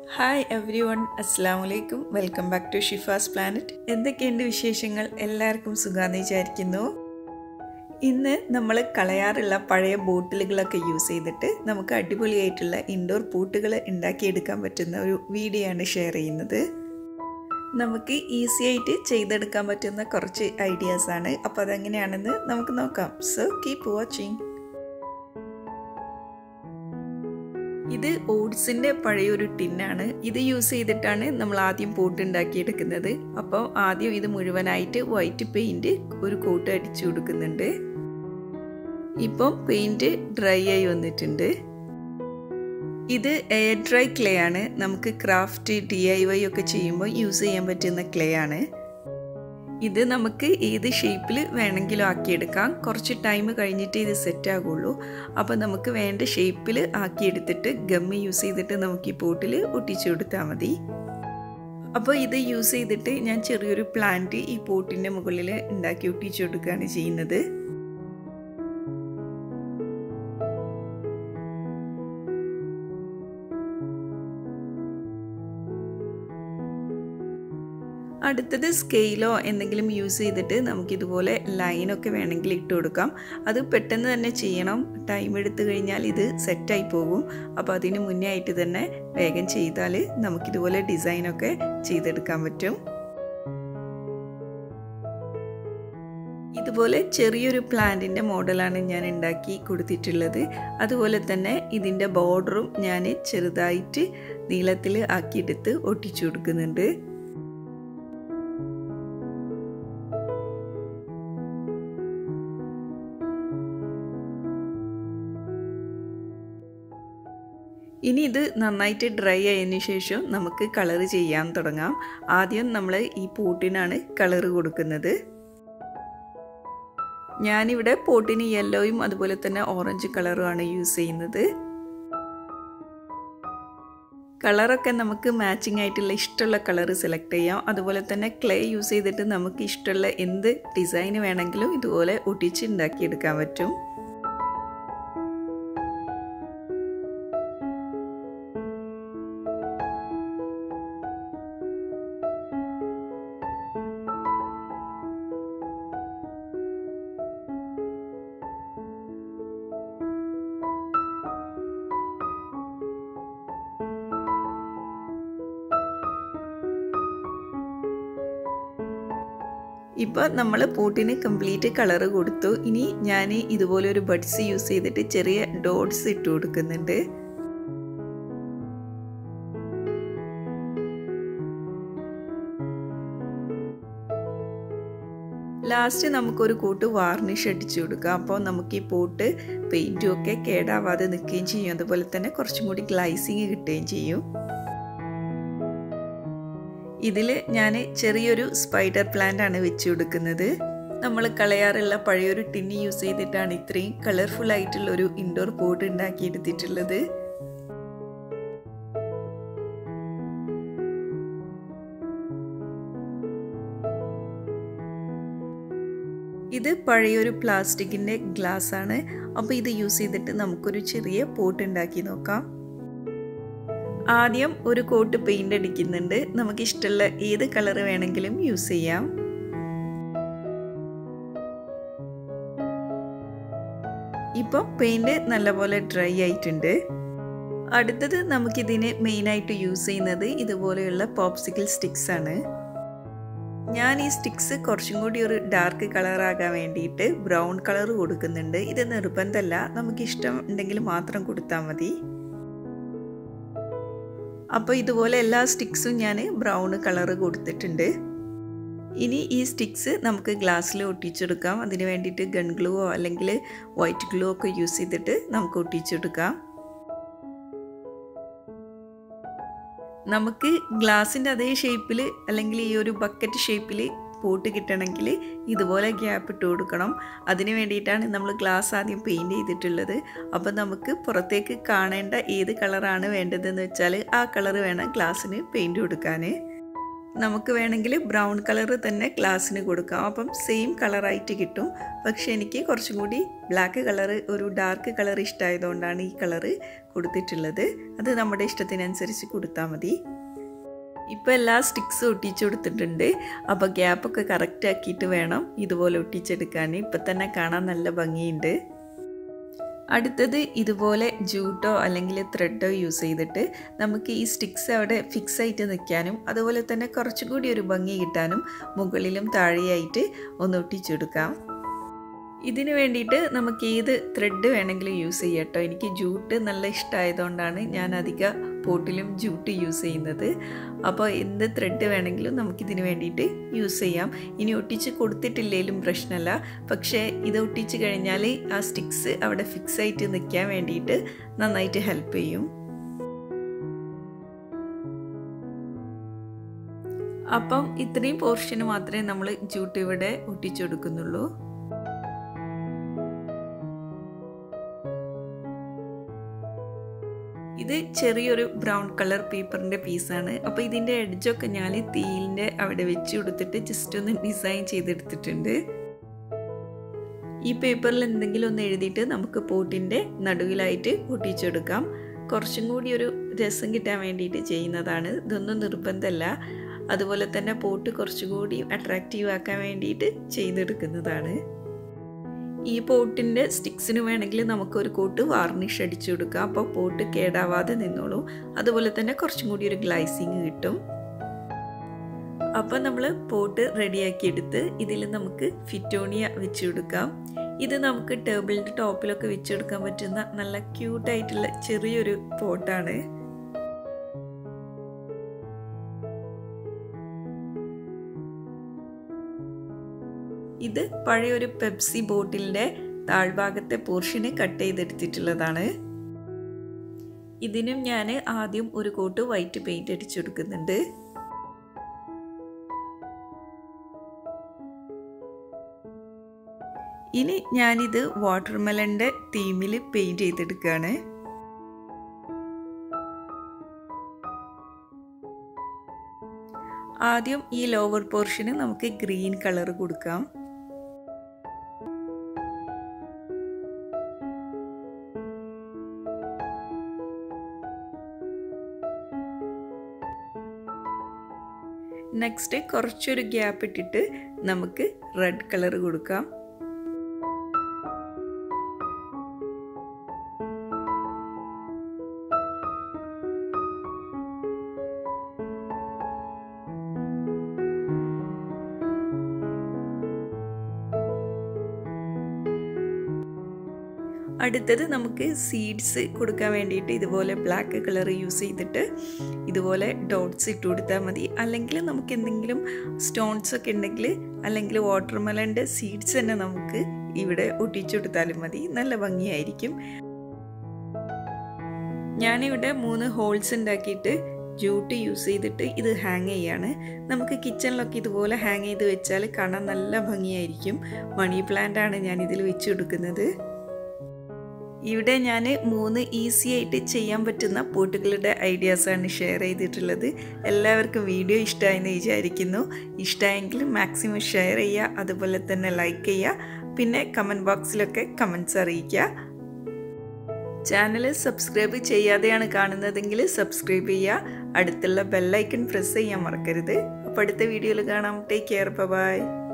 hi every everyone അസ്സാം വലൈക്കും welcome back to Shifas planet എന്തൊക്കെയുണ്ട് വിശേഷങ്ങൾ എല്ലാവർക്കും സുഖാന്ന് വിചാരിക്കുന്നു ഇന്ന് നമ്മൾ കളയാറുള്ള പഴയ ബോട്ടിലുകളൊക്കെ യൂസ് ചെയ്തിട്ട് നമുക്ക് അടിപൊളിയായിട്ടുള്ള ഇൻഡോർ പൂട്ടുകൾ ഉണ്ടാക്കിയെടുക്കാൻ പറ്റുന്ന ഒരു വീഡിയോ ആണ് ഷെയർ ചെയ്യുന്നത് നമുക്ക് ഈസി ആയിട്ട് ചെയ്തെടുക്കാൻ പറ്റുന്ന കുറച്ച് ഐഡിയാസ് ആണ് അപ്പോൾ അതെങ്ങനെയാണെന്ന് നമുക്ക് നോക്കാം സോ കീപ് വാച്ചിങ് ഇത് ഓട്സിൻ്റെ പഴയൊരു ടിന്നാണ് ഇത് യൂസ് ചെയ്തിട്ടാണ് നമ്മൾ ആദ്യം പോട്ട് ഉണ്ടാക്കിയെടുക്കുന്നത് അപ്പോൾ ആദ്യം ഇത് മുഴുവനായിട്ട് വൈറ്റ് പെയിൻറ് ഒരു കോട്ട് അടിച്ചു കൊടുക്കുന്നുണ്ട് ഇപ്പം പെയിൻറ് ഡ്രൈ ആയി വന്നിട്ടുണ്ട് ഇത് എയർ ഡ്രൈ ക്ലേ ആണ് നമുക്ക് ക്രാഫ്റ്റ് ഡി ഐ വൈ ഒക്കെ ചെയ്യുമ്പോൾ യൂസ് ചെയ്യാൻ പറ്റുന്ന ക്ലേ ആണ് ഇത് നമുക്ക് ഏത് ഷേപ്പിൽ വേണമെങ്കിലും ആക്കിയെടുക്കാം കുറച്ച് ടൈം കഴിഞ്ഞിട്ട് ഇത് സെറ്റ് ആകുള്ളൂ അപ്പോൾ നമുക്ക് വേണ്ട ഷേപ്പിൽ ആക്കിയെടുത്തിട്ട് ഗമ്മ് യൂസ് ചെയ്തിട്ട് നമുക്ക് ഈ പോട്ടിൽ ഒട്ടിച്ചു കൊടുത്താൽ മതി അപ്പോൾ ഇത് യൂസ് ചെയ്തിട്ട് ഞാൻ ചെറിയൊരു പ്ലാന്റ് ഈ പോട്ടിൻ്റെ മുകളിൽ ഉണ്ടാക്കി ഒട്ടിച്ചു കൊടുക്കുകയാണ് ചെയ്യുന്നത് അടുത്തത് സ്കെയിലോ എന്തെങ്കിലും യൂസ് ചെയ്തിട്ട് നമുക്കിതുപോലെ ലൈനൊക്കെ വേണമെങ്കിൽ ഇട്ട് കൊടുക്കാം അത് പെട്ടെന്ന് തന്നെ ചെയ്യണം ടൈം എടുത്തു കഴിഞ്ഞാൽ ഇത് സെറ്റായി പോകും അപ്പോൾ അതിന് മുന്നേ ആയിട്ട് തന്നെ വേഗം ചെയ്താൽ നമുക്കിതുപോലെ ഡിസൈനൊക്കെ ചെയ്തെടുക്കാൻ പറ്റും ഇതുപോലെ ചെറിയൊരു പ്ലാന്റിൻ്റെ മോഡലാണ് ഞാൻ ഉണ്ടാക്കി കൊടുത്തിട്ടുള്ളത് അതുപോലെ തന്നെ ഇതിൻ്റെ ബോർഡറും ഞാൻ ചെറുതായിട്ട് നീളത്തിൽ ആക്കിയെടുത്ത് ഒട്ടിച്ചു കൊടുക്കുന്നുണ്ട് ഇനി ഇത് നന്നായിട്ട് ഡ്രൈ ആയതിന് ശേഷം നമുക്ക് കളർ ചെയ്യാൻ തുടങ്ങാം ആദ്യം നമ്മൾ ഈ പോട്ടിനാണ് കളർ കൊടുക്കുന്നത് ഞാനിവിടെ പോട്ടിന് യെല്ലോയും അതുപോലെ തന്നെ ഓറഞ്ച് കളറുമാണ് യൂസ് ചെയ്യുന്നത് കളറൊക്കെ നമുക്ക് മാച്ചിങ് ആയിട്ടുള്ള ഇഷ്ടമുള്ള കളർ സെലക്ട് ചെയ്യാം അതുപോലെ തന്നെ ക്ലേ യൂസ് ചെയ്തിട്ട് നമുക്ക് ഇഷ്ടമുള്ള എന്ത് ഡിസൈൻ വേണമെങ്കിലും ഇതുപോലെ ഒട്ടിച്ച് ഉണ്ടാക്കിയെടുക്കാൻ പറ്റും ഇപ്പോൾ നമ്മൾ പൂട്ടിന് കംപ്ലീറ്റ് കളർ കൊടുത്തു ഇനി ഞാൻ ഇതുപോലെ ഒരു ബഡ്സ് യൂസ് ചെയ്തിട്ട് ചെറിയ ഡോട്ട്സ് ഇട്ട് കൊടുക്കുന്നുണ്ട് ലാസ്റ്റ് നമുക്കൊരു കൂട്ട് വാർണിഷ് അടിച്ചു കൊടുക്കാം അപ്പോൾ നമുക്ക് ഈ പോട്ട് പെയിൻറ്റും ഒക്കെ കേടാവാതെ നിൽക്കുകയും ചെയ്യും അതുപോലെ തന്നെ കുറച്ചും കൂടി ഗ്ലൈസിങ് കിട്ടുകയും ചെയ്യും ഇതിൽ ഞാൻ ചെറിയൊരു സ്പൈഡർ പ്ലാന്റ് ആണ് വെച്ച് കൊടുക്കുന്നത് നമ്മൾ കളയാറുള്ള പഴയൊരു ടിന്നി യൂസ് ചെയ്തിട്ടാണ് ഇത്രയും കളർഫുൾ ആയിട്ടുള്ള ഒരു ഇൻഡോർ പോട്ട് ഉണ്ടാക്കിയെടുത്തിട്ടുള്ളത് ഇത് പഴയൊരു പ്ലാസ്റ്റിക്കിൻ്റെ ഗ്ലാസ് ആണ് അപ്പോൾ ഇത് യൂസ് ചെയ്തിട്ട് നമുക്കൊരു ചെറിയ പോട്ട് ഉണ്ടാക്കി നോക്കാം ആദ്യം ഒരു കോട്ട് പെയിൻ്റ് അടിക്കുന്നുണ്ട് നമുക്ക് ഇഷ്ടമുള്ള ഏത് കളർ വേണമെങ്കിലും യൂസ് ചെയ്യാം ഇപ്പോൾ പെയിൻറ് നല്ലപോലെ ഡ്രൈ ആയിട്ടുണ്ട് അടുത്തത് നമുക്കിതിന് മെയിനായിട്ട് യൂസ് ചെയ്യുന്നത് ഇതുപോലെയുള്ള പോപ്സിക്കിൾ സ്റ്റിക്സ് ആണ് ഞാൻ ഈ സ്റ്റിക്സ് കുറച്ചും കൂടി ഒരു ഡാർക്ക് കളറാകാൻ വേണ്ടിയിട്ട് ബ്രൗൺ കളർ കൊടുക്കുന്നുണ്ട് ഇത് നിർബന്ധമല്ല നമുക്ക് ഇഷ്ടം ഉണ്ടെങ്കിൽ മാത്രം കൊടുത്താൽ മതി അപ്പോൾ ഇതുപോലെ എല്ലാ സ്റ്റിക്സും ഞാൻ ബ്രൗൺ കളർ കൊടുത്തിട്ടുണ്ട് ഇനി ഈ സ്റ്റിക്സ് നമുക്ക് ഗ്ലാസ്സിൽ ഒട്ടിച്ചെടുക്കാം അതിന് വേണ്ടിയിട്ട് ഗൺ ഗ്ലൂവോ അല്ലെങ്കിൽ വൈറ്റ് ഗ്ലൂ ഒക്കെ യൂസ് ചെയ്തിട്ട് നമുക്ക് ഒട്ടിച്ചെടുക്കാം നമുക്ക് ഗ്ലാസിൻ്റെ അതേ ഷേപ്പിൽ അല്ലെങ്കിൽ ഈ ഒരു ബക്കറ്റ് ഷേപ്പിൽ പോട്ട് കിട്ടണമെങ്കിൽ ഇതുപോലെ ഗ്യാപ്പ് ഇട്ട് കൊടുക്കണം അതിന് വേണ്ടിയിട്ടാണ് നമ്മൾ ഗ്ലാസ് ആദ്യം പെയിൻറ് ചെയ്തിട്ടുള്ളത് അപ്പോൾ നമുക്ക് പുറത്തേക്ക് കാണേണ്ട ഏത് കളറാണ് വേണ്ടതെന്ന് വെച്ചാൽ ആ കളർ വേണം ഗ്ലാസ്സിന് പെയിൻറ് കൊടുക്കാൻ നമുക്ക് വേണമെങ്കിൽ ബ്രൗൺ കളർ തന്നെ ഗ്ലാസ്സിന് കൊടുക്കാം അപ്പം സെയിം കളറായിട്ട് കിട്ടും പക്ഷേ എനിക്ക് കുറച്ചും കൂടി ബ്ലാക്ക് കളർ ഒരു ഡാർക്ക് കളർ ഇഷ്ടമായതുകൊണ്ടാണ് ഈ കളറ് കൊടുത്തിട്ടുള്ളത് അത് നമ്മുടെ ഇഷ്ടത്തിനനുസരിച്ച് കൊടുത്താൽ മതി ഇപ്പോൾ എല്ലാ സ്റ്റിക്സും ഒട്ടിച്ചു കൊടുത്തിട്ടുണ്ട് അപ്പോൾ ഗ്യാപ്പൊക്കെ കറക്റ്റ് ആക്കിയിട്ട് വേണം ഇതുപോലെ ഒട്ടിച്ചെടുക്കാൻ ഇപ്പം തന്നെ കാണാൻ നല്ല ഭംഗിയുണ്ട് അടുത്തത് ഇതുപോലെ ജൂട്ടോ അല്ലെങ്കിൽ ത്രെഡോ യൂസ് ചെയ്തിട്ട് നമുക്ക് ഈ സ്റ്റിക്സ് അവിടെ ഫിക്സ് ആയിട്ട് നിൽക്കാനും അതുപോലെ തന്നെ കുറച്ചും കൂടി ഒരു ഭംഗി കിട്ടാനും മുകളിലും താഴെയായിട്ട് ഒന്ന് ഒട്ടിച്ചെടുക്കാം ഇതിന് വേണ്ടിയിട്ട് നമുക്ക് ഏത് ത്രെഡ് വേണമെങ്കിലും യൂസ് ചെയ്യാം കേട്ടോ എനിക്ക് ജൂട്ട് നല്ല ഇഷ്ടമായതുകൊണ്ടാണ് ഞാൻ അധിക പോട്ടിലും ജൂട്ട് യൂസ് ചെയ്യുന്നത് അപ്പോൾ എന്ത് ത്രെഡ് വേണമെങ്കിലും നമുക്കിതിന് വേണ്ടിയിട്ട് യൂസ് ചെയ്യാം ഇനി ഒട്ടിച്ച് കൊടുത്തിട്ടില്ലെങ്കിലും പ്രശ്നമല്ല പക്ഷേ ഇത് ഒട്ടിച്ച് കഴിഞ്ഞാൽ ആ സ്റ്റിക്സ് അവിടെ ഫിക്സ് ആയിട്ട് നിൽക്കാൻ വേണ്ടിയിട്ട് നന്നായിട്ട് ഹെൽപ്പ് ചെയ്യും അപ്പം ഇത്രയും പോർഷന് മാത്രമേ നമ്മൾ ജൂട്ട് ഇവിടെ ഒട്ടിച്ചു കൊടുക്കുന്നുള്ളൂ ഇത് ചെറിയൊരു ബ്രൗൺ കളർ പേപ്പറിൻ്റെ പീസാണ് അപ്പോൾ ഇതിൻ്റെ എഡ്ജൊക്കെ ഞാൻ തീലിൻ്റെ അവിടെ വെച്ച് കൊടുത്തിട്ട് ജസ്റ്റ് ഒന്ന് ഡിസൈൻ ചെയ്തെടുത്തിട്ടുണ്ട് ഈ പേപ്പറിൽ എന്തെങ്കിലും ഒന്ന് എഴുതിയിട്ട് നമുക്ക് പോട്ടിൻ്റെ നടുവിലായിട്ട് ഒട്ടിച്ചെടുക്കാം കുറച്ചും കൂടി ഒരു രസം കിട്ടാൻ വേണ്ടിയിട്ട് ചെയ്യുന്നതാണ് ഇതൊന്നും നിർബന്ധമല്ല അതുപോലെ തന്നെ പോട്ട് കുറച്ചുകൂടി അട്രാക്റ്റീവ് ആക്കാൻ വേണ്ടിയിട്ട് ചെയ്തെടുക്കുന്നതാണ് ഈ പോട്ടിൻ്റെ സ്റ്റിക്സിന് വേണമെങ്കിൽ നമുക്കൊരു കോട്ട് വാർണിഷ് അടിച്ചു കൊടുക്കാം അപ്പോൾ പോട്ട് കേടാവാതെ നിന്നോളൂ അതുപോലെ തന്നെ കുറച്ചും കൂടി ഒരു ഗ്ലൈസിങ് കിട്ടും അപ്പോൾ നമ്മൾ പോട്ട് റെഡിയാക്കി എടുത്ത് ഇതിൽ നമുക്ക് ഫിറ്റോണിയ വെച്ച് കൊടുക്കാം ഇത് നമുക്ക് ടേബിളിൻ്റെ ടോപ്പിലൊക്കെ വെച്ചെടുക്കാൻ പറ്റുന്ന നല്ല ക്യൂട്ടായിട്ടുള്ള ചെറിയൊരു പോട്ടാണ് ഇത് പഴയൊരു പെപ്സി ബോട്ടിലിൻ്റെ താഴ്ഭാഗത്തെ പോർഷന് കട്ട് ചെയ്തെടുത്തിട്ടുള്ളതാണ് ഇതിനും ഞാൻ ആദ്യം ഒരു കോട്ട് വൈറ്റ് പെയിൻറ് അടിച്ചെടുക്കുന്നുണ്ട് ഇനി ഞാനിത് വാട്ടർമെലൻ്റെ തീമിൽ പെയിൻറ് ചെയ്തെടുക്കുകയാണ് ആദ്യം ഈ ലോവർ പോർഷന് നമുക്ക് ഗ്രീൻ കളർ കൊടുക്കാം നെക്സ്റ്റ് കുറച്ചൊരു ഗ്യാപ്പ് ഇട്ടിട്ട് നമുക്ക് റെഡ് കളർ കൊടുക്കാം അടുത്തത് നമുക്ക് സീഡ്സ് കൊടുക്കാൻ വേണ്ടിയിട്ട് ഇതുപോലെ ബ്ലാക്ക് കളർ യൂസ് ചെയ്തിട്ട് ഇതുപോലെ ഡോട്ട്സ് ഇട്ട് കൊടുത്താൽ മതി അല്ലെങ്കിൽ നമുക്ക് എന്തെങ്കിലും സ്റ്റോൺസ് ഒക്കെ ഉണ്ടെങ്കിൽ അല്ലെങ്കിൽ വാട്ടർമെലൻ്റെ സീഡ്സ് തന്നെ നമുക്ക് ഇവിടെ ഒട്ടിച്ചു കൊടുത്താലും മതി നല്ല ഭംഗിയായിരിക്കും ഞാനിവിടെ മൂന്ന് ഹോൾസ് ഉണ്ടാക്കിയിട്ട് ജൂട്ട് യൂസ് ചെയ്തിട്ട് ഇത് ഹാങ് ചെയ്യാണ് നമുക്ക് കിച്ചണിലൊക്കെ ഇതുപോലെ ഹാങ് ചെയ്ത് വെച്ചാൽ കാണാൻ നല്ല ഭംഗിയായിരിക്കും മണി പ്ലാന്റ് ആണ് ഞാൻ ഇതിൽ വെച്ച് കൊടുക്കുന്നത് ഇവിടെ ഞാൻ മൂന്ന് ഈസി ആയിട്ട് ചെയ്യാൻ പറ്റുന്ന പോട്ടുകളുടെ ഐഡിയാസാണ് ഷെയർ ചെയ്തിട്ടുള്ളത് എല്ലാവർക്കും വീഡിയോ ഇഷ്ടമായെന്ന് വിചാരിക്കുന്നു ഇഷ്ടമായെങ്കിൽ മാക്സിമം ഷെയർ ചെയ്യുക അതുപോലെ തന്നെ ലൈക്ക് ചെയ്യുക പിന്നെ കമൻറ്റ് ബോക്സിലൊക്കെ കമൻറ്റ്സ് അറിയിക്കുക ചാനൽ സബ്സ്ക്രൈബ് ചെയ്യാതെയാണ് കാണുന്നതെങ്കിൽ സബ്സ്ക്രൈബ് ചെയ്യുക അടുത്തുള്ള ബെല്ലൈക്കൺ പ്രസ് ചെയ്യാൻ മറക്കരുത് അപ്പോൾ അടുത്ത വീഡിയോയിൽ കാണാം ടേക്ക് കെയർ ബൈ